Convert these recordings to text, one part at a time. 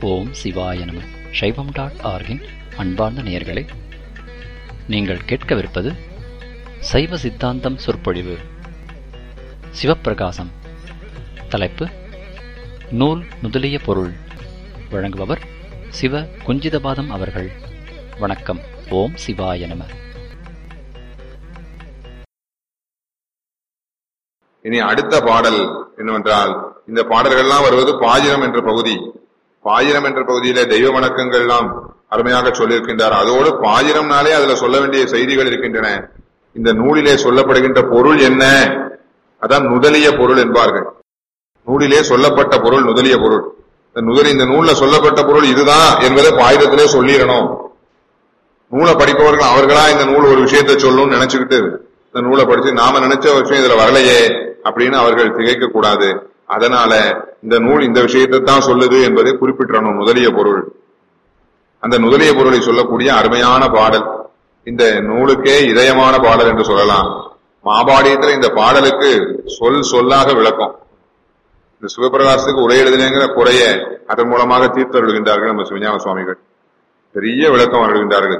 ஓம் சிவாய நம சைவம் டாட் ஆர்கின் அன்பார்ந்த நேயர்களே நீங்கள் கேட்கவிருப்பது சைவ சித்தாந்தம் சொற்பொழிவு சிவப்பிரகாசம் தலைப்பு நூல் முதலிய பொருள் வழங்குபவர் சிவ குஞ்சிதபாதம் அவர்கள் வணக்கம் ஓம் சிவாய நம இனி அடுத்த பாடல் என்னவென்றால் இந்த பாடல்கள்லாம் வருவது பாயிரம் என்ற பகுதி பாயிரம் என்ற பகுதியில தெய்வ வணக்கங்கள் எல்லாம் அருமையாக சொல்லியிருக்கின்றார் அதோடு பாயிரம்னாலே அதுல சொல்ல வேண்டிய செய்திகள் இருக்கின்றன இந்த நூலிலே சொல்லப்படுகின்ற பொருள் என்ன அதான் நுதலிய பொருள் என்பார்கள் நூலிலே சொல்லப்பட்ட பொருள் நுதலிய பொருள் இந்த நுதலி இந்த நூல்ல சொல்லப்பட்ட பொருள் இதுதான் என்பதை பாயிரத்திலே சொல்லிடணும் நூலை படிப்பவர்கள் அவர்களா இந்த நூல் ஒரு விஷயத்தை சொல்லணும்னு நினைச்சுக்கிட்டு இந்த நூலை படிச்சு நாம நினைச்ச விஷயம் இதுல வரலையே அப்படின்னு அவர்கள் திகைக்க கூடாது அதனால இந்த நூல் இந்த விஷயத்தை தான் சொல்லுது என்பதை குறிப்பிட்டணும் முதலிய பொருள் அந்த முதலிய பொருளை சொல்லக்கூடிய அருமையான பாடல் இந்த நூலுக்கே இதயமான பாடல் என்று சொல்லலாம் மாபாடியத்துல இந்த பாடலுக்கு சொல் சொல்லாக விளக்கம் இந்த சிவபிரகாசத்துக்கு உரை எழுதினேங்கிற குறைய அதன் மூலமாக தீர்த்தருள்கின்றார்கள் நம்ம சிவஞான சுவாமிகள் பெரிய விளக்கம் அருள்கின்றார்கள்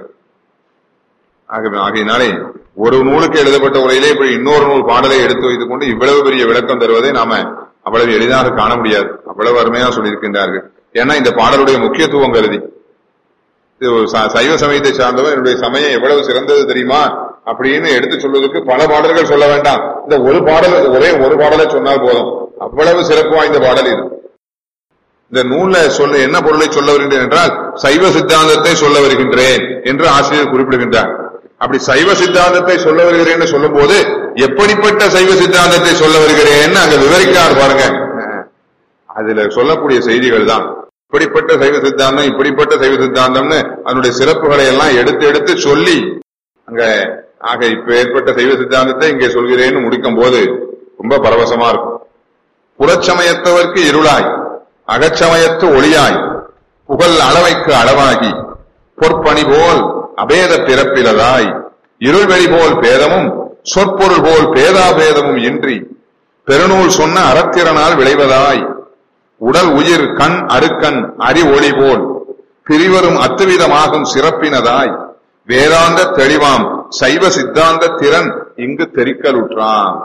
ஆகவே ஆகையினாலே ஒரு நூலுக்கு எழுதப்பட்ட உரையிலே இப்படி இன்னொரு நூல் பாடலை எடுத்து வைத்துக் கொண்டு இவ்வளவு பெரிய விளக்கம் தருவதை நாம அவ்வளவு எளிதாக காண முடியாது அவ்வளவு அருமையா சொல்லியிருக்கின்றார்கள் ஏன்னா இந்த பாடலுடைய முக்கியத்துவம் கருதி இது ஒரு ச- சைவ சமயத்தை சார்ந்தவன் என்னுடைய சமயம் எவ்வளவு சிறந்தது தெரியுமா அப்படின்னு எடுத்து சொல்வதற்கு பல பாடல்கள் சொல்ல வேண்டாம் இந்த ஒரு பாடல் ஒரே ஒரு பாடலை சொன்னால் போதும் அவ்வளவு சிறப்பு வாய்ந்த பாடல் இது இந்த நூல்ல சொல்ல என்ன பொருளை சொல்ல வருகின்றேன் என்றால் சைவ சித்தாந்தத்தை சொல்ல வருகின்றேன் என்று ஆசிரியர் குறிப்பிடுகின்றார் அப்படி சைவ சித்தாந்தத்தை சொல்ல வருகிறேன் என்று சொல்லும் போது எப்படிப்பட்ட சைவ சித்தாந்தத்தை சொல்ல வருகிறேன் அங்க விவரிக்கிறார் பாருங்க அதுல சொல்லக்கூடிய செய்திகள் தான் இப்படிப்பட்ட சைவ சித்தாந்தம் இப்படிப்பட்ட சைவ சித்தாந்தம்னு அதனுடைய சிறப்புகளை எல்லாம் எடுத்து எடுத்து சொல்லி அங்க ஆக இப்ப ஏற்பட்ட சைவ சித்தாந்தத்தை இங்கே சொல்கிறேன்னு முடிக்கும் போது ரொம்ப பரவசமா இருக்கும் புறச்சமயத்தவர்க்கு இருளாய் அகச்சமயத்து ஒளியாய் புகழ் அளவைக்கு அளவாகி பொற்பணி போல் அபேத பிறப்பிலதாய் இருள்வெளி போல் பேதமும் சொற்பொருள் போல் பேதாபேதமும் இன்றி பெருநூல் சொன்ன அறத்திறனால் விளைவதாய் உடல் உயிர் கண் அருக்கன் அறி ஒளி போல் பிரிவரும் அத்துவிதமாகும் சிறப்பினதாய் வேதாந்த தெளிவாம் சைவ சித்தாந்த திறன் இங்கு தெரிக்கலுற்றான்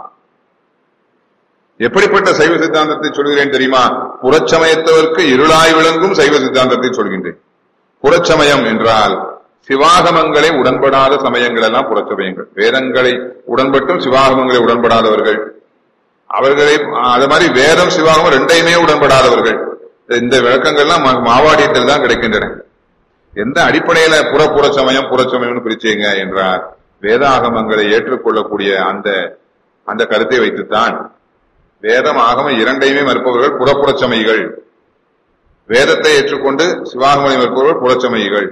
எப்படிப்பட்ட சைவ சித்தாந்தத்தை சொல்கிறேன் தெரியுமா புறச்சமயத்தவர்க்கு இருளாய் விளங்கும் சைவ சித்தாந்தத்தை சொல்கின்றேன் புறச்சமயம் என்றால் சிவாகமங்களை உடன்படாத சமயங்கள் எல்லாம் புறச்சமயங்கள் வேதங்களை உடன்பட்டும் சிவாகமங்களை உடன்படாதவர்கள் அவர்களை அது மாதிரி வேதம் சிவாகமம் ரெண்டையுமே உடன்படாதவர்கள் இந்த விளக்கங்கள்லாம் மா- மாவாடியத்தில் தான் கிடைக்கின்றன எந்த அடிப்படையில புற புற சமயம் புறச்சமயம்னு பிரிச்சீங்க என்றால் வேதாகமங்களை ஏற்றுக்கொள்ளக்கூடிய அந்த அந்த கருத்தை வைத்துத்தான் வேதம் ஆகமம் இரண்டையுமே மறுப்பவர்கள் புறப்புறச்சமைகள் வேதத்தை ஏற்றுக்கொண்டு சிவாகமலை மறுப்பவர்கள் புறச்சமைகள்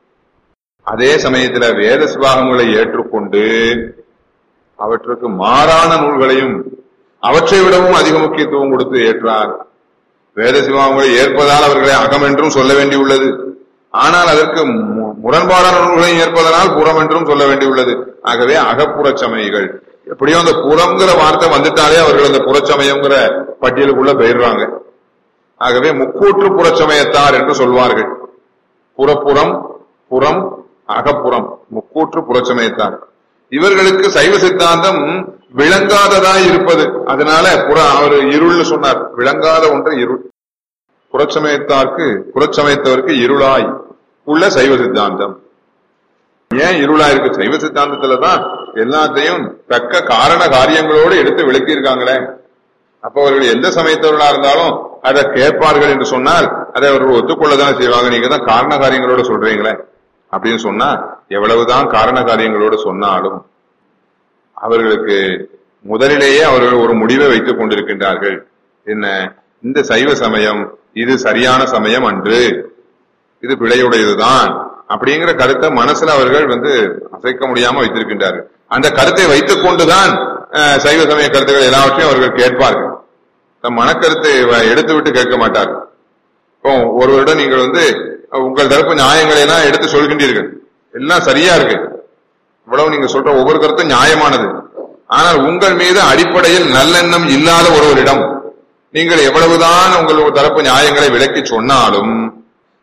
அதே சமயத்துல வேத சிவாகமங்களை ஏற்றுக்கொண்டு அவற்றுக்கு மாறான நூல்களையும் அவற்றை விடவும் அதிக முக்கியத்துவம் கொடுத்து ஏற்றார் வேத சிவாகமங்களை ஏற்பதால் அவர்களை அகம் என்றும் சொல்ல வேண்டியுள்ளது ஆனால் அதற்கு மு- முரண்பாடான நூல்களையும் ஏற்பதனால் புறம் என்றும் சொல்ல வேண்டியுள்ளது ஆகவே அகப்புறச் சமயங்கள் எப்படியோ அந்த புறம்ங்கிற வார்த்தை வந்துட்டாலே அவர்கள் அந்த புறச்சமயம்ங்கிற பட்டியலுக்குள்ள போயிடுறாங்க ஆகவே முக்கூற்று புறச்சமயத்தார் என்று சொல்வார்கள் புறப்புறம் புறம் அகப்புறம் முக்கூற்று புறச்சமயத்தார் இவர்களுக்கு சைவ சித்தாந்தம் விளங்காததாய் இருப்பது அதனால புற அவர் இருள்னு சொன்னார் விளங்காத ஒன்று இருள் புறச்சமயத்தார்க்கு புறச்சமயத்தவருக்கு இருளாய் உள்ள சைவ சித்தாந்தம் ஏன் இருளா இருக்கு சைவ சித்தாந்தத்துல தான் எல்லாத்தையும் தக்க காரண காரியங்களோடு எடுத்து விளக்கியிருக்காங்களே அப்ப அவர்கள் எந்த சமயத்தவர்களா இருந்தாலும் அதை கேட்பார்கள் என்று சொன்னால் அதை அவர்கள் ஒத்துக்கொள்ளதானே செய்வாங்க நீங்க தான் காரண காரியங்களோட சொல்றீங்களே அப்படின்னு சொன்னா எவ்வளவுதான் காரண காரியங்களோடு சொன்னாலும் அவர்களுக்கு முதலிலேயே அவர்கள் ஒரு முடிவை வைத்துக் கொண்டிருக்கின்றார்கள் என்ன இந்த சைவ சமயம் இது சரியான சமயம் அன்று இது பிழையுடையதுதான் அப்படிங்கிற கருத்தை மனசுல அவர்கள் வந்து அசைக்க முடியாம வைத்திருக்கின்றார்கள் அந்த கருத்தை வைத்துக் கொண்டுதான் அஹ், சைவ சமய கருத்துக்கள் எல்லாவற்றையும் அவர்கள் கேட்பார்கள் தம் மனக்கருத்தை வ- எடுத்து விட்டு கேட்க மாட்டார்கள் இப்போ ஒருவரிடம் நீங்கள் வந்து அஹ், உங்கள் தரப்பு நியாயங்களை எல்லாம் எடுத்து சொல்கின்றீர்கள் எல்லாம் சரியா இருக்கு இவ்வளவு நீங்க சொல்ற ஒவ்வொரு கருத்தும் நியாயமானது ஆனால் உங்கள் மீது அடிப்படையில் நல்லெண்ணம் இல்லாத ஒருவரிடம் நீங்கள் எவ்வளவுதான் உங்கள் தரப்பு நியாயங்களை விளக்கி சொன்னாலும்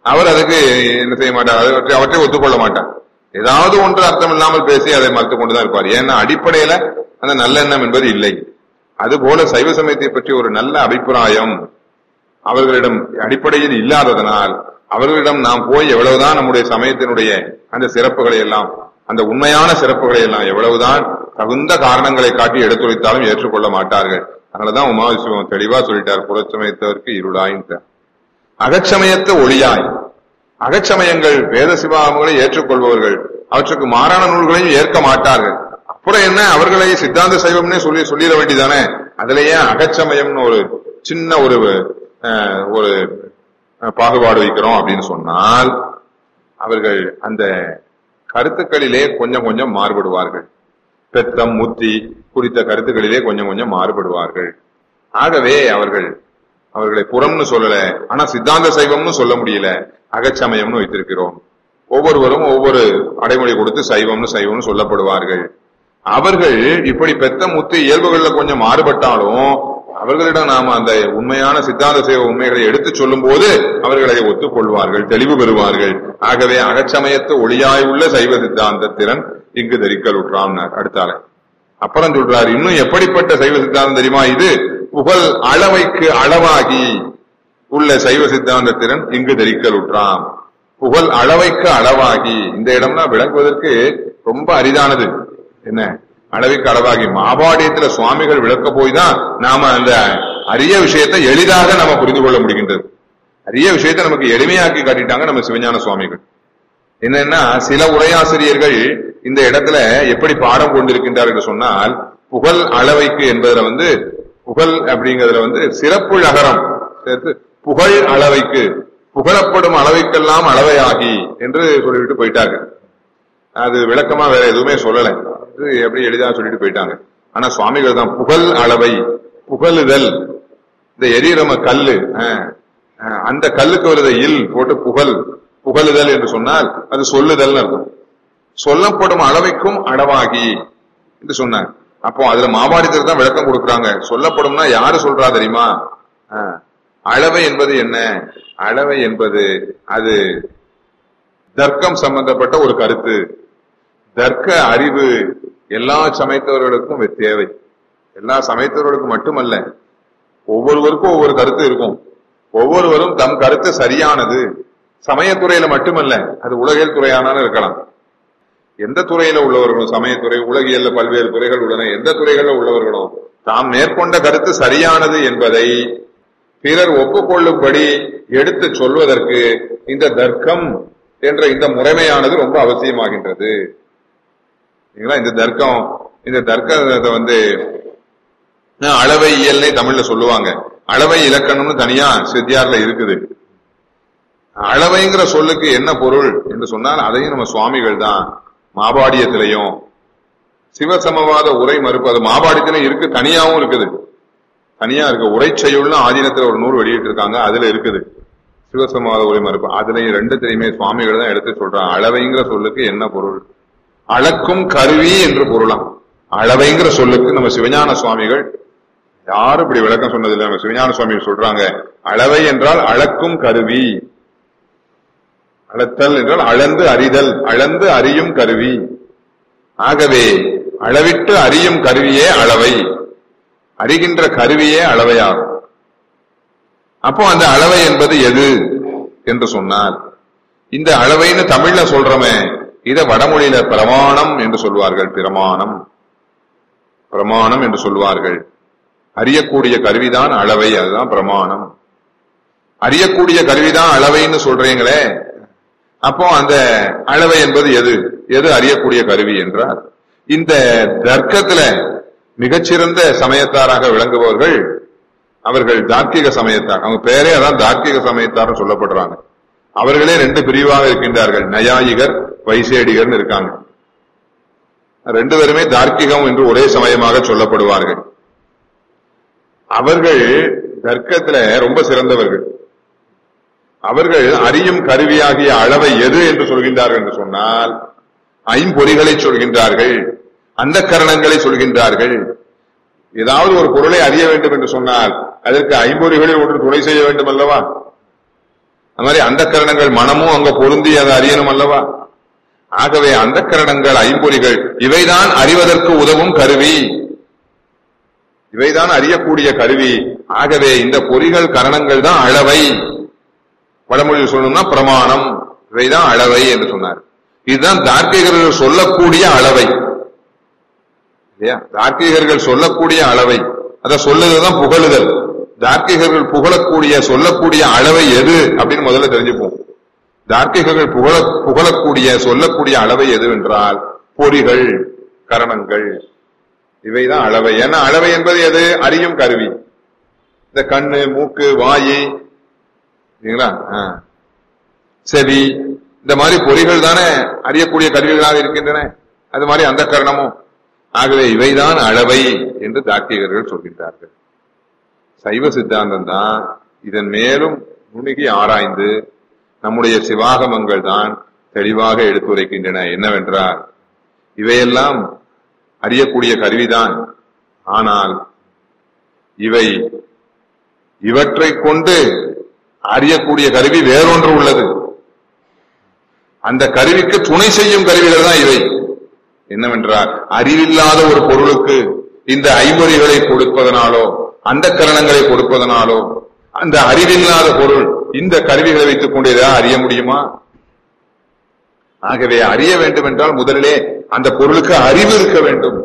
அவர் அதுக்கு என்ன செய்ய மாட்டார் அவற்றை அவற்றை ஒத்துக்கொள்ள மாட்டார் ஏதாவது ஒன்று அர்த்தம் இல்லாமல் பேசி அதை மறுத்துக் கொண்டுதான் இருப்பார் ஏன்னா அடிப்படையில அந்த நல்லெண்ணம் என்பது இல்லை அதுபோல சைவ சமயத்தை பற்றி ஒரு நல்ல அபிப்பிராயம் அவர்களிடம் அடிப்படையில் இல்லாததனால் அவர்களிடம் நாம் போய் எவ்வளவுதான் நம்முடைய சமயத்தினுடைய அந்த சிறப்புகளை எல்லாம் அந்த உண்மையான சிறப்புகளை எல்லாம் எவ்வளவுதான் தகுந்த காரணங்களை காட்டி எடுத்துரைத்தாலும் ஏற்றுக்கொள்ள மாட்டார்கள் அதனாலதான் உமாவிசிவம் தெளிவா சொல்லிட்டார் புறச்சமயத்தவருக்கு இருளாயின்றார் அகச்சமயத்த ஒளியாய் அகச்சமயங்கள் வேத சிவாகமங்களை ஏற்றுக்கொள்பவர்கள் அவற்றுக்கு மாறான நூல்களையும் ஏற்க மாட்டார்கள் அப்புறம் என்ன அவர்களை சித்தாந்த சைவம்னே சொல்லி சொல்லிட வேண்டியதானே அதுலயே அகச்சமயம்னு ஒரு சின்ன ஒரு அஹ், ஒரு அஹ், பாகுபாடு வைக்கிறோம் அப்படின்னு சொன்னால் அவர்கள் அந்த கருத்துக்களிலே கொஞ்சம் கொஞ்சம் மாறுபடுவார்கள் பெத்தம் முத்தி குறித்த கருத்துக்களிலே கொஞ்சம் கொஞ்சம் மாறுபடுவார்கள் ஆகவே அவர்கள் அவர்களை புறம்னு சொல்லல ஆனா சித்தாந்த சைவம்னு சொல்ல முடியல அகச்சமயம்னு வைத்திருக்கிறோம் ஒவ்வொருவரும் ஒவ்வொரு அடைமொழி கொடுத்து சைவம்னு சைவம்னு சொல்லப்படுவார்கள் அவர்கள் இப்படி பெத்த முத்து இயல்புகள்ல கொஞ்சம் மாறுபட்டாலும் அவர்களிடம் நாம அந்த உண்மையான சித்தாந்த சேவ உண்மைகளை எடுத்து சொல்லும் போது அவர்கள் அதை ஒத்துக்கொள்வார்கள் தெளிவு பெறுவார்கள் ஆகவே அகச்சமயத்து ஒளியாய் உள்ள சைவ சித்தாந்த திறன் இங்கு தரிக்கல் உற்றாம்னார் அடுத்தால அப்புறம் சொல்றார் இன்னும் எப்படிப்பட்ட சைவ சித்தாந்தம் தெரியுமா இது புகழ் அளவைக்கு அளவாகி உள்ள சைவ சித்தாந்த திறன் இங்கு தரிக்கல் உற்றாம் புகழ் அளவைக்கு அளவாகி இந்த இடம்னா விளக்குவதற்கு ரொம்ப அரிதானது என்ன அளவைக்கு அளவாகி மாபாடியத்துல சுவாமிகள் விளக்க போய் தான் நாம அந்த அரிய விஷயத்தை எளிதாக நம்ம புரிந்து கொள்ள முடிகின்றது அரிய விஷயத்தை நமக்கு எளிமையாக்கி காட்டிட்டாங்க நம்ம சிவஞான சுவாமிகள் என்னன்னா சில உரையாசிரியர்கள் இந்த இடத்துல எப்படி பாடம் கொண்டிருக்கின்றார் என்று சொன்னால் புகழ் அளவைக்கு என்பதுல வந்து புகழ் அப்படிங்கிறதுல வந்து சிறப்பு நகரம் சேர்த்து புகழ் அளவைக்கு புகழப்படும் அளவைக்கெல்லாம் அளவையாகி என்று சொல்லிவிட்டு போயிட்டாங்க அது விளக்கமா வேற எதுவுமே சொல்லல இது எப்படி எளிதா சொல்லிட்டு போயிட்டாங்க ஆனா சுவாமிகள் தான் புகழ் அளவை புகழுதல் இந்த எரியரம கல்லு ஆஹ், ஆஹ், அந்த கல்லுக்கு வருத இல் போட்டு புகழ் புகழுதல் என்று சொன்னால் அது சொல்லுதல் அர்த்தம் சொல்லப்படும் அளவைக்கும் அளவாகி என்று சொன்னார் அப்போ அதுல மாபாடித்தர் தான் விளக்கம் கொடுக்குறாங்க சொல்லப்படும்னா யாரு சொல்றா தெரியுமா ஆஹ், அளவை என்பது என்ன அளவை என்பது அது தர்க்கம் சம்பந்தப்பட்ட ஒரு கருத்து தர்க்க அறிவு எல்லா சமயத்தவர்களுக்கும் வே- தேவை எல்லா சமயத்தவர்களுக்கும் மட்டுமல்ல ஒவ்வொருவருக்கும் ஒவ்வொரு கருத்து இருக்கும் ஒவ்வொருவரும் தம் கருத்து சரியானது சமயத்துறையில மட்டுமல்ல அது உலகியல் துறையானாலும் இருக்கலாம் எந்த துறையில உள்ளவர்களும் சமயத்துறை உலகியல்ல பல்வேறு துறைகள் உள்ளன எந்த துறைகளில் உள்ளவர்களும் தாம் மேற்கொண்ட கருத்து சரியானது என்பதை பிறர் ஒப்புக்கொள்ளும்படி எடுத்து சொல்வதற்கு இந்த தர்க்கம் என்ற இந்த முறைமையானது ரொம்ப அவசியமாகின்றது சரிங்களா? இந்த தர்க்கம் இந்த தர்க்கத்தை வந்து அஹ், அளவை இயல்னே தமிழ்ல சொல்லுவாங்க அளவை இலக்கணம்னு தனியா சித்தியார்ல இருக்குது அளவைங்கிற சொல்லுக்கு என்ன பொருள் என்று சொன்னால் அதையும் நம்ம சுவாமிகள் தான் மாபாடியத்திலையும் சிவசமவாத உரை மறுப்பு அது மாபாடியத்திலும் இருக்கு தனியாவும் இருக்குது தனியா இருக்கு உரை செய்யுள்னு ஆதீனத்துல ஒரு நூல் வெளியிட்டு இருக்காங்க அதுல இருக்குது சிவசமவாத உரை மறுப்பு அதுலயும் ரெண்டு தெரியுமே சுவாமிகள் தான் எடுத்து சொல்றாங்க அளவைங்கிற சொல்லுக்கு என்ன பொருள் அளக்கும் கருவி என்று பொருளாம் அளவைங்கிற சொல்லுக்கு நம்ம சிவஞான சுவாமிகள் யாரும் இப்படி விளக்கம் சொன்னதில்லை நம்ம சிவஞான சுவாமிகள் சொல்றாங்க அளவை என்றால் அளக்கும் கருவி அளத்தல் என்றால் அளந்து அறிதல் அளந்து அறியும் கருவி ஆகவே அளவிட்டு அறியும் கருவியே அளவை அறிகின்ற கருவியே அளவையாகும் அப்போ அந்த அளவை என்பது எது என்று சொன்னால் இந்த அளவைன்னு தமிழ்ல சொல்றோமே இத வடமொழியில பிரமாணம் என்று சொல்வார்கள் பிரமாணம் பிரமாணம் என்று சொல்வார்கள் அறியக்கூடிய கருவிதான் அளவை அதுதான் பிரமாணம் அறியக்கூடிய கருவிதான் அளவைன்னு சொல்றீங்களே அப்போ அந்த அளவை என்பது எது எது அறியக்கூடிய கருவி என்றால் இந்த தர்க்கத்துல மிகச்சிறந்த சமயத்தாராக விளங்குபவர்கள் அவர்கள் தார்க்கிக சமயத்தார் அவங்க பேரே அதான் தார்க்கிக சமயத்தார்னு சொல்லப்படுறாங்க அவர்களே ரெண்டு பிரிவாக இருக்கின்றார்கள் நயாயிகர் வைசேடிகர்னு இருக்காங்க ரெண்டு பேருமே தார்க்கிகம் என்று ஒரே சமயமாக சொல்லப்படுவார்கள் அவர்கள் தர்க்கத்துல ரொம்ப சிறந்தவர்கள் அவர்கள் அறியும் கருவியாகிய அளவை எது என்று சொல்கின்றார்கள் என்று சொன்னால் ஐம்பொறிகளை சொல்கின்றார்கள் அந்த கரணங்களை சொல்கின்றார்கள் ஏதாவது ஒரு பொருளை அறிய வேண்டும் என்று சொன்னால் அதற்கு ஐம்பொறிகளில் ஒன்று துணை செய்ய வேண்டும் அல்லவா அது மாதிரி அந்த கரணங்கள் மனமும் அங்க பொருந்தி அதை அறியணும் அல்லவா ஆகவே அந்த கரணங்கள் ஐம்பொறிகள் இவைதான் அறிவதற்கு உதவும் கருவி இவைதான் அறியக்கூடிய கருவி ஆகவே இந்த பொறிகள் கரணங்கள் தான் அளவை வடமொழியில் சொல்லணும்னா பிரமாணம் இவைதான் அளவை என்று சொன்னார் இதுதான் தார்க்கிகர்கள் சொல்லக்கூடிய அளவை இல்லையா தார்க்கிகர்கள் சொல்லக்கூடிய அளவை அத சொல்லுறதுதான் புகழுதல் தார்க்கிகர்கள் புகழக்கூடிய சொல்லக்கூடிய அளவை எது அப்படின்னு முதல்ல தெரிஞ்சுப்போம் தார்க்கிகர்கள் புகழ புகழக்கூடிய சொல்லக்கூடிய அளவை எதுவென்றால் பொறிகள் கரணங்கள் இவைதான் அளவை ஏன்னா அளவை என்பது எது அறியும் கருவி இந்த கண்ணு மூக்கு வாயு சரிங்களா ஆ. செவி இந்த மாதிரி பொறிகள் தானே அறியக்கூடிய கருவிகளாக இருக்கின்றன அது மாதிரி அந்த கரணமும் ஆகவே இவைதான் அளவை என்று தார்க்கிகர்கள் சொல்கின்றார்கள் சைவ சித்தாந்தம் தான் இதன் மேலும் நுணுகி ஆராய்ந்து நம்முடைய சிவாகமங்கள் தான் தெளிவாக எடுத்துரைக்கின்றன என்னவென்றால் இவையெல்லாம் அறியக்கூடிய கருவிதான் ஆனால் இவை இவற்றை கொண்டு அறியக்கூடிய கருவி வேறொன்று உள்ளது அந்த கருவிக்கு துணை செய்யும் கருவிகள் தான் இவை என்னவென்றால் அறிவில்லாத ஒரு பொருளுக்கு இந்த ஐம்பொறிகளை கொடுப்பதனாலோ அந்த கரணங்களை கொடுப்பதனாலோ அந்த அறிவில்லாத பொருள் இந்த கருவிகளை வைத்துக் கொண்டு ஏதாவது அறிய முடியுமா ஆகவே அறிய வேண்டும் என்றால் முதலிலே அந்த பொருளுக்கு அறிவு இருக்க வேண்டும்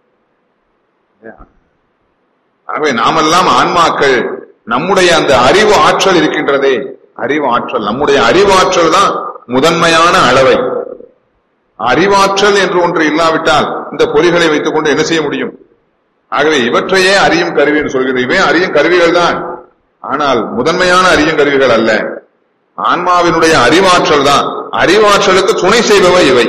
ஆகவே நாமெல்லாம் ஆன்மாக்கள் நம்முடைய அந்த அறிவு ஆற்றல் இருக்கின்றதே அறிவு ஆற்றல் நம்முடைய அறிவாற்றல் தான் முதன்மையான அளவை அறிவாற்றல் என்று ஒன்று இல்லாவிட்டால் இந்த பொறிகளை வைத்துக் கொண்டு என்ன செய்ய முடியும் ஆகவே இவற்றையே அறியும் கருவி என்று சொல்கிறது இவை அறியும் கருவிகள் தான் ஆனால் முதன்மையான அறியும் கருவிகள் அல்ல ஆன்மாவினுடைய அறிவாற்றல் தான் அறிவாற்றலுக்கு துணை செய்பவை இவை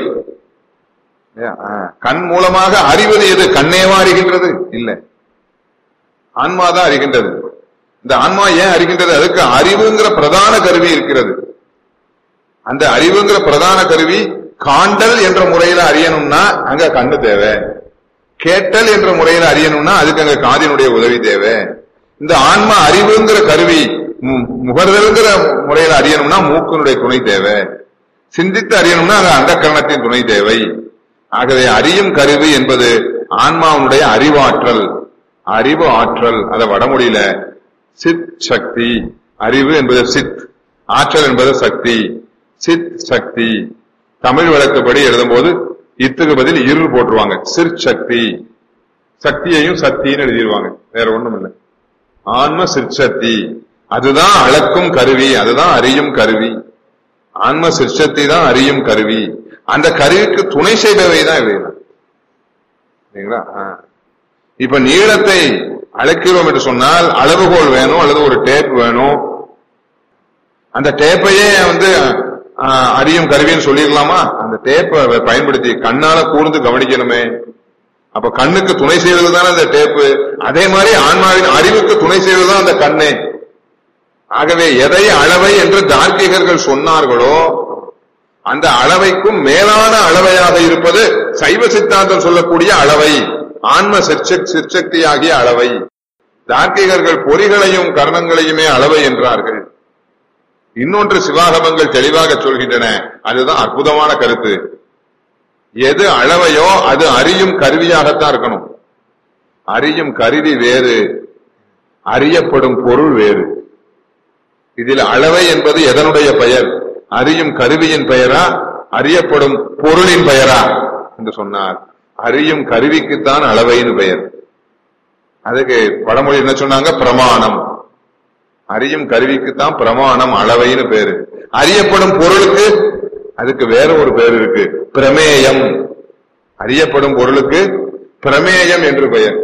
ஆ, கண் மூலமாக அறிவது எது கண்ணேவா அறிகின்றது இல்லை ஆன்மாதான் அறிகின்றது இந்த ஆன்மா ஏன் அறிகின்றது அதுக்கு அறிவுங்கிற பிரதான கருவி இருக்கிறது அந்த அறிவுங்கிற பிரதான கருவி காண்டல் என்ற முறையில அறியணும்னா அங்க கண்ணு தேவை கேட்டல் என்ற முறையில அறியணும்னா அதுக்கு அங்க காதினுடைய உதவி தேவை இந்த ஆன்மா அறிவுங்கிற கருவி மு- முகர்தல்ங்கிற முறையில அறியணும்னா மூக்கினுடைய துணை தேவை சிந்தித்து அறியணும்னா அங்க அந்த கரணத்தின் துணை தேவை ஆகவே அறியும் கருவி என்பது ஆன்மாவுடைய அறிவாற்றல் அறிவு ஆற்றல் அத வடமொழியில சித் சக்தி அறிவு என்பது சித் ஆற்றல் என்பது சக்தி சித் சக்தி தமிழ் வழக்கப்படி எழுதும்போது இத்துக்கு பதில் இரு போட்டுருவாங்க சிற்சக்தி சக்தியையும் சக்தின்னு எழுதிடுவாங்க வேற ஒண்ணும் இல்லை ஆன்ம சிற்சக்தி அதுதான் அளக்கும் கருவி அதுதான் அறியும் கருவி ஆன்ம சிற்சக்தி தான் அறியும் கருவி அந்த கருவிக்கு துணை செய்பவை தான் இவைதான் சரிங்களா ஆ. இப்ப நீளத்தை அளக்கிறோம் என்று சொன்னால் அளவுகோல் வேணும் அல்லது ஒரு டேப் வேணும் அந்த டேப்பையே வந்து ஆ, அறியும் கருவின்னு சொல்லிடலாமா அந்த டேப்பை பயன்படுத்தி கண்ணால கூர்ந்து கவனிக்கணுமே அப்ப கண்ணுக்கு துணை செய்வது தானே அந்த டேப்பு அதே மாதிரி ஆன்மாவின் அறிவுக்கு துணை செய்வது தான் அந்த கண்ணே ஆகவே எதை அளவை என்று தார்க்கிகர்கள் சொன்னார்களோ அந்த அளவைக்கும் மேலான அளவையாக இருப்பது சைவ சித்தாந்தம் சொல்லக்கூடிய அளவை ஆன்ம சிற்சக் சிற்சக்தி ஆகிய அளவை தார்க்கிகர்கள் பொறிகளையும் கரணங்களையுமே அளவை என்றார்கள் இன்னொன்று சிவாகமங்கள் தெளிவாக சொல்கின்றன அதுதான் அற்புதமான கருத்து எது அளவையோ அது அறியும் கருவியாகத்தான் இருக்கணும் அறியும் கருவி வேறு அறியப்படும் பொருள் வேறு இதில் அளவை என்பது எதனுடைய பெயர் அறியும் கருவியின் பெயரா அறியப்படும் பொருளின் பெயரா என்று சொன்னார் அறியும் கருவிக்குத்தான் அளவைன்னு பெயர் அதுக்கு வடமொழி என்ன சொன்னாங்க பிரமாணம் அறியும் கருவிக்குத்தான் பிரமாணம் அளவைன்னு பேரு அறியப்படும் பொருளுக்கு அதுக்கு வேற ஒரு பேர் இருக்கு பிரமேயம் அறியப்படும் பொருளுக்கு பிரமேயம் என்று பெயர்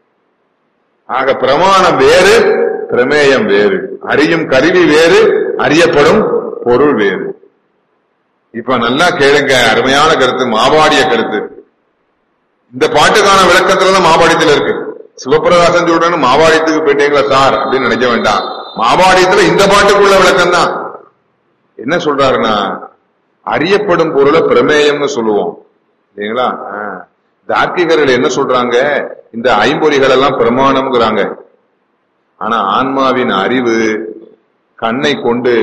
ஆக பிரமாணம் வேறு பிரமேயம் வேறு அறியும் கருவி வேறு அறியப்படும் பொருள் வேறு இப்ப நல்லா கேளுங்க அருமையான கருத்து மாபாடிய கருத்து இந்த பாட்டுக்கான விளக்கத்துல தான் மாபாடியத்துல இருக்கு சிவபிரகாசன் சொல்றேன்னு மாபாடியத்துக்கு போயிட்டீங்களா சார் அப்படின்னு நினைக்க வேண்டாம் மாபாடியத்துல இந்த பாட்டுக்குள்ள விளக்கம் தான் என்ன சொல்றாருன்னா அறியப்படும் பொருளை பிரமேயம்னு சொல்லுவோம் இல்லைங்களா ஆ. தார்க்கிகர்கள் என்ன சொல்றாங்க இந்த ஐம்பொறிகள் எல்லாம் பிரமாணம்ங்கிறாங்க ஆனா ஆன்மாவின் அறிவு கண்ணை கொண்டு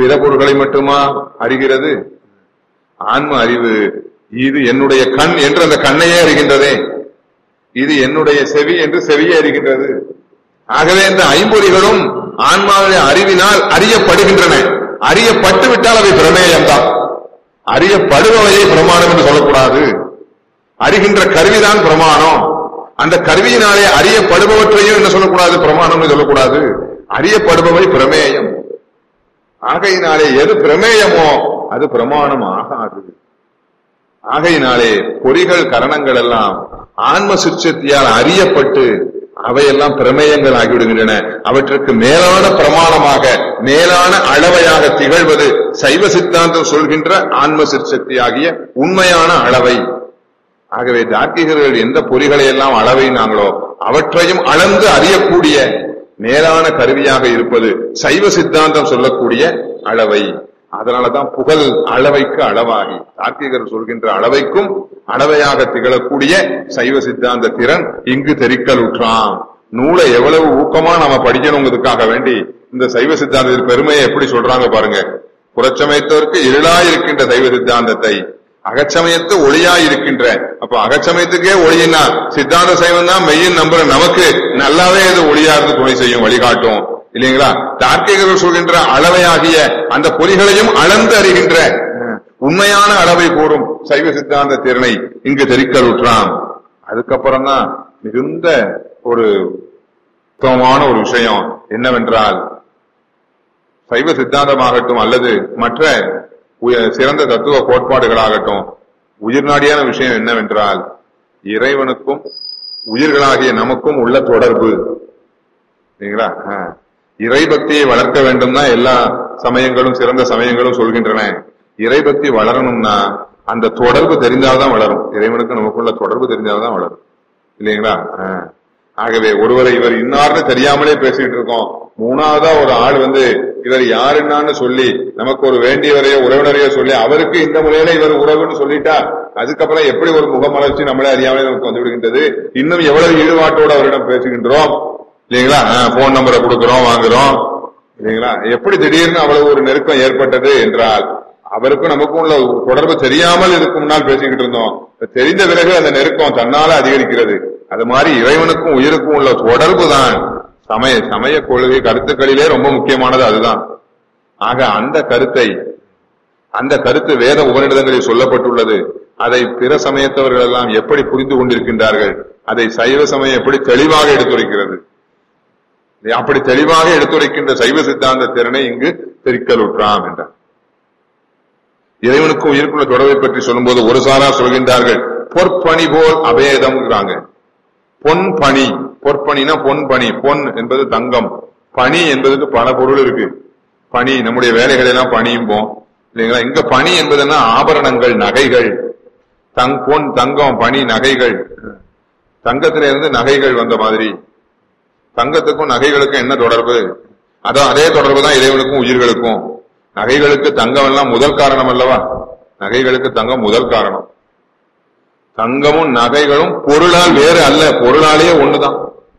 பிற பொருள்களை மட்டுமா அறிகிறது ஆன்ம அறிவு இது என்னுடைய கண் என்று அந்த கண்ணையே அறிகின்றதே இது என்னுடைய செவி என்று செவியே அறிகின்றது ஆகவே இந்த ஐம்பொறிகளும் ஆன்மாவுடைய அறிவினால் அறியப்படுகின்றன அறியப்பட்டு விட்டால் அவை பிரமேயம்தான் அறியப்படுபவையை பிரமாணம் என்று சொல்லக்கூடாது அறிகின்ற கருவிதான் பிரமாணம் அந்த கருவியினாலே அறியப்படுபவற்றையும் என்ன சொல்லக்கூடாது பிரமாணம் சொல்லக்கூடாது அறியப்படுபவை பிரமேயம் ஆகையினாலே எது பிரமேயமோ அது பிரமாணம் ஆகாது ஆகையினாலே பொறிகள் கரணங்கள் எல்லாம் ஆன்ம சிற்சத்தியால் அறியப்பட்டு அவையெல்லாம் பிரமேயங்கள் ஆகிவிடுகின்றன அவற்றுக்கு மேலான பிரமாணமாக மேலான அளவையாக திகழ்வது சைவ சித்தாந்தம் சொல்கின்ற ஆன்ம சிற்சக்தி ஆகிய உண்மையான அளவை ஆகவே தார்க்கிகர்கள் எந்த பொறிகளை எல்லாம் அளவை நாங்களோ அவற்றையும் அளந்து அறியக்கூடிய மேலான கருவியாக இருப்பது சைவ சித்தாந்தம் சொல்லக்கூடிய அளவை அதனாலதான் புகழ் அளவைக்கு அளவாகி தார்க்கிகர் சொல்கின்ற அளவைக்கும் அளவையாக திகழக்கூடிய சைவ சித்தாந்த திறன் இங்கு தெரிக்கல் உற்றான் நூலை எவ்வளவு ஊக்கமா நாம படிக்கணுங்கிறதுக்காக வேண்டி இந்த சைவ சித்தாந்தத்தின் பெருமையை எப்படி சொல்றாங்க பாருங்க புறச்சமயத்தவருக்கு இருளாய் இருக்கின்ற சைவ சித்தாந்தத்தை அகச்சமயத்து ஒளியாய் இருக்கின்ற அப்ப அகச்சமயத்துக்கே ஒளியினா சித்தாந்த சைவம் தான் மெய்யின் நம்புற நமக்கு நல்லாவே அது ஒளியா இருந்து துணை செய்யும் வழிகாட்டும் இல்லைங்களா தார்க்கிகர்கள் சொல்கின்ற அளவையாகிய அந்த பொறிகளையும் அளந்து அறிகின்ற உண்மையான அளவை கூறும் சைவ சித்தாந்த திறனை இங்கு தெரிக்கலுற்றான் அதுக்கப்புறம் தான் மிகுந்த ஒரு உத்தமமான ஒரு விஷயம் என்னவென்றால் சைவ சித்தாந்தமாகட்டும் அல்லது மற்ற உய- சிறந்த தத்துவ கோட்பாடுகளாகட்டும் உயிர்நாடியான விஷயம் என்னவென்றால் இறைவனுக்கும் உயிர்களாகிய நமக்கும் உள்ள தொடர்பு சரிங்களா ஆ. இறைபக்தியை வளர்க்க வேண்டும் தான் எல்லா சமயங்களும் சிறந்த சமயங்களும் சொல்கின்றன இறைபக்தி வளரணும்னா அந்த தொடர்பு தெரிந்தால்தான் வளரும் இறைவனுக்கு நமக்குள்ள தொடர்பு தெரிஞ்சால்தான் வளரும் இல்லைங்களா ஆ. ஆகவே ஒருவரை இவர் இன்னார்னு தெரியாமலே பேசிட்டு இருக்கோம் மூணாவதா ஒரு ஆள் வந்து இவர் யார் என்னான்னு சொல்லி நமக்கு ஒரு வேண்டியவரையோ உறவினரையோ சொல்லி அவருக்கு இந்த முறையில இவர் உறவுன்னு சொல்லிட்டா அதுக்கப்புறம் எப்படி ஒரு முகமலர்ச்சி நம்மளே அறியாமலே நமக்கு வந்து விடுகின்றது இன்னும் எவ்வளவு ஈடுபாட்டோடு அவரிடம் பேசுகின்றோம் இல்லைங்களா போன் நம்பரை கொடுக்கிறோம் வாங்குறோம் இல்லைங்களா எப்படி திடீர்னு அவ்வளவு ஒரு நெருக்கம் ஏற்பட்டது என்றால் அவருக்கும் நமக்கும் உள்ள தொடர்பு தெரியாமல் இதுக்கு முன்னால் பேசிக்கிட்டு இருந்தோம் தெரிந்த பிறகு அந்த நெருக்கம் தன்னால அதிகரிக்கிறது அது மாதிரி இறைவனுக்கும் உயிருக்கும் உள்ள தொடர்பு தான் சமய சமய கொள்கை கருத்துக்களிலே ரொம்ப முக்கியமானது அதுதான் ஆக அந்த கருத்தை அந்த கருத்து வேத உபநிடதங்களில் சொல்லப்பட்டுள்ளது அதை பிற சமயத்தவர்கள் எல்லாம் எப்படி புரிந்து கொண்டிருக்கின்றார்கள் அதை சைவ சமயம் எப்படி தெளிவாக எடுத்துரைக்கிறது அப்படி தெளிவாக எடுத்துரைக்கின்ற சைவ சித்தாந்த திறனை இங்கு தெரிக்கலுற்றாம் என்றார் இறைவனுக்கும் உயிருக்குள்ள தொடர்பை பற்றி சொல்லும்போது ஒரு சாரா சொல்கின்றார்கள் பொற்பணி போல் அபேதம்ங்கிறாங்க பொன் பணி பொற்பணினா பொன் பணி பொன் என்பது தங்கம் பணி என்பதுக்கு பல பொருள் இருக்கு பணி நம்முடைய வேலைகளை எல்லாம் பணியும்போம் இல்லைங்களா இங்க பணி என்பதுன்னா ஆபரணங்கள் நகைகள் தங் பொன் தங்கம் பணி நகைகள் தங்கத்தில இருந்து நகைகள் வந்த மாதிரி தங்கத்துக்கும் நகைகளுக்கும் என்ன தொடர்பு அதான் அதே தொடர்பு தான் இறைவனுக்கும் உயிர்களுக்கும் நகைகளுக்கு தங்கம் எல்லாம் முதல் காரணம் அல்லவா நகைகளுக்கு தங்கம் முதல் காரணம் தங்கமும் நகைகளும் பொருளால் வேறு அல்ல பொருளாலேயே ஒண்ணுதான்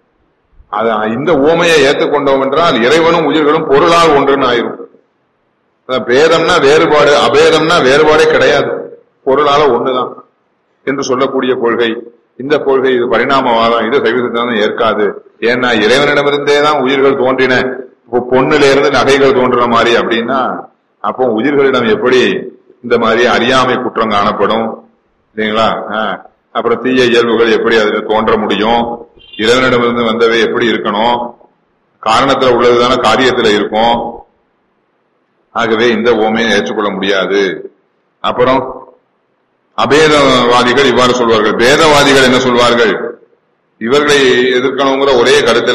அது இந்த ஊமையை ஏற்றுக்கொண்டோம் என்றால் இறைவனும் உயிர்களும் பொருளால் ஒன்றுன்னு ஆயிரும் அதான் பேதம்னா வேறுபாடு அபேதம்னா வேறுபாடே கிடையாது பொருளால ஒண்ணுதான் என்று சொல்லக்கூடிய கொள்கை இந்த கொள்கை இது பரிணாமவாதம் இது சைவ சித்தாந்தம் ஏற்காது ஏன்னா இறைவனிடமிருந்தே தான் உயிர்கள் தோன்றின இப்போ பொண்ணுல இருந்து நகைகள் தோன்றுற மாதிரி அப்படின்னா அப்போ உயிர்களிடம் எப்படி இந்த மாதிரி அறியாமை குற்றம் காணப்படும் இல்லைங்களா ஆஹ். அப்புறம் தீய இயல்புகள் எப்படி அதுல தோன்ற முடியும் இறைவனிடமிருந்து வந்தவை எப்படி இருக்கணும் காரணத்துல உள்ளதுதானே காரியத்துல இருக்கும் ஆகவே இந்த ஓமையை ஏற்றுக்கொள்ள முடியாது அப்புறம் அபேதவாதிகள் இவ்வாறு சொல்வார்கள் பேதவாதிகள் என்ன சொல்வார்கள் இவர்களை எதிர்க்கணுங்கிற ஒரே கருத்துல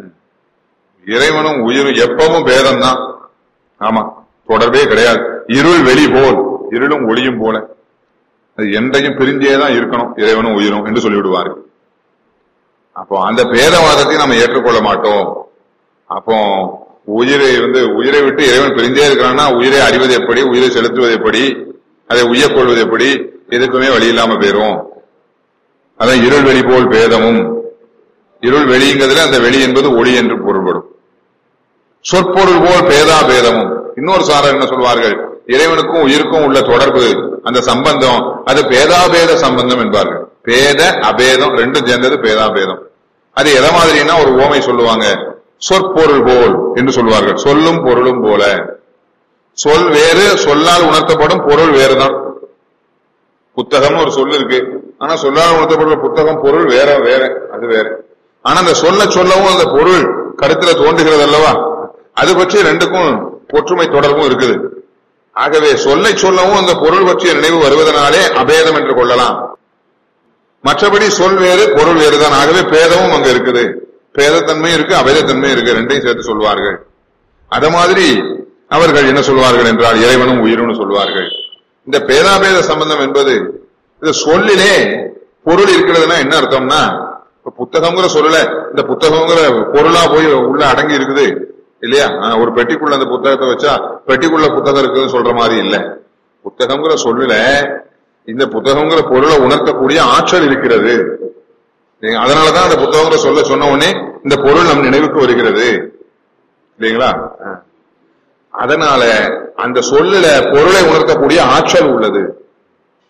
இறைவனும் உயிரும் எப்பவும் பேதம் தான் ஆமா தொடர்பே கிடையாது இருள் வெளி போல் இருளும் ஒளியும் போல அது என்றையும் பிரிஞ்சே தான் இருக்கணும் இறைவனும் உயிரும் என்று சொல்லிவிடுவார்கள் அப்போ அந்த பேதவாதத்தை நம்ம ஏற்றுக்கொள்ள மாட்டோம் அப்போ உயிரை வந்து உயிரை விட்டு இறைவன் பிரிந்தே இருக்கிறான்னா உயிரை அறிவது எப்படி உயிரை செலுத்துவது எப்படி அதை உய்யக் கொள்வது எப்படி எதுக்குமே வழி இல்லாம போயிரும் அதான் இருள் வெளி போல் பேதமும் இருள் வெளிங்கிறதுல அந்த வெளி என்பது ஒளி என்று பொருள்படும் சொற்பொருள் போல் பேதா பேதமும் இன்னொரு சாரர் என்ன சொல்வார்கள் இறைவனுக்கும் உயிருக்கும் உள்ள தொடர்பு அந்த சம்பந்தம் அது பேதாபேத சம்பந்தம் என்பார்கள் பேத அபேதம் ரெண்டும் சேர்ந்தது பேதாபேதம் அது எதை மாதிரின்னா ஒரு ஓமை சொல்லுவாங்க சொற்பொருள் போல் என்று சொல்வார்கள் சொல்லும் பொருளும் போல சொல் வேறு சொல்லால் உணர்த்தப்படும் பொருள் வேறுதான் புத்தகம்னு ஒரு சொல் இருக்கு ஆனா சொல்லால் உணர்த்தப்படுற புத்தகம் பொருள் வேற வேற அது வேற ஆனா அந்த சொல்ல சொல்லவும் அந்த பொருள் கருத்துல தோன்றுகிறது அல்லவா அது பற்றி ரெண்டுக்கும் ஒற்றுமை தொடர்பும் இருக்குது ஆகவே சொல்லை சொல்லவும் அந்த பொருள் பற்றிய நினைவு வருவதனாலே அபேதம் என்று கொள்ளலாம் மற்றபடி சொல் வேறு பொருள் வேறுதான் ஆகவே பேதமும் அங்க இருக்குது பேதத்தன்மையும் இருக்கு அபேதத்தன்மையும் இருக்கு ரெண்டையும் சேர்த்து சொல்வார்கள் அத மாதிரி அவர்கள் என்ன சொல்வார்கள் என்றால் இறைவனும் உயிரும் சொல்வார்கள் இந்த பேதாபேத சம்பந்தம் என்பது இந்த சொல்லிலே பொருள் இருக்கிறதுனா என்ன அர்த்தம்னா இப்ப புத்தகங்கிற சொல்லல இந்த புத்தகங்கிற பொருளா போய் உள்ள அடங்கி இருக்குது இல்லையா ஆஹ் ஒரு பெட்டிக்குள்ள அந்த புத்தகத்தை வச்சா பெட்டிக்குள்ள புத்தகம் இருக்குதுன்னு சொல்ற மாதிரி இல்ல புத்தகங்கிற சொல்லுல இந்த புத்தகங்கிற பொருளை உணர்த்தக்கூடிய ஆற்றல் இருக்கிறது சரிங்க? அதனாலதான் அந்த புத்தகங்கிற சொல்ல சொன்ன உடனே இந்த பொருள் நம் நினைவுக்கு வருகிறது இல்லைங்களா ஆஹ். அதனால அந்த சொல்லுல பொருளை உணர்த்தக்கூடிய ஆற்றல் உள்ளது